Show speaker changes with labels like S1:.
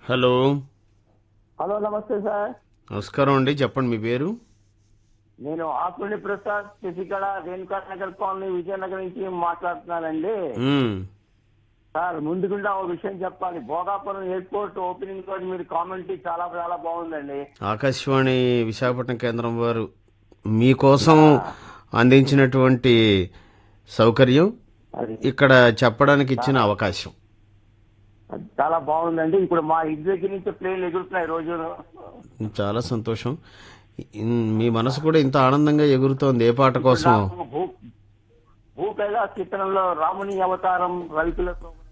S1: Hello
S2: hello నమస్తే sir
S1: నమస్కారం అండి చెప్పండి మీ పేరు
S2: నేను ఆకుని ప్రసాద్ శశికళ రేణుకా నగర్ కాలనీ విజయనగరం నుంచి మాట్లాడుతున్నానండి
S1: మ్మ్.
S2: సార్ ముందుకుండా ఒక విషయం చెప్పాలి భోగాపురం ఎయిర్పోర్ట్ ఓపెనింగ్ రోజు మీరు కామెంటరీ చాలా చాలా బాగుందండి
S1: ఆకాశవాణి విశాఖపట్నం కేంద్రం వారు మీకోసం అందించినటువంటి సౌకర్యం
S2: అది
S1: ఇక్కడ చెప్పడానికి ఇచ్చిన అవకాశం
S2: అది చాలా బాగుందండి ఇప్పుడు మా ఇంటి దగ్గర నుంచి ప్లేన్లు ఎగురుతున్నాయి రోజు
S1: చాలా సంతోషం ఇన్- మీ మనసు కూడా ఇంత ఆనందంగా ఎగురుతోంది ఏ పాట కోసం
S2: భూ భూ కైలాస్ చిత్రంలో రాముని అవతారం రవికుల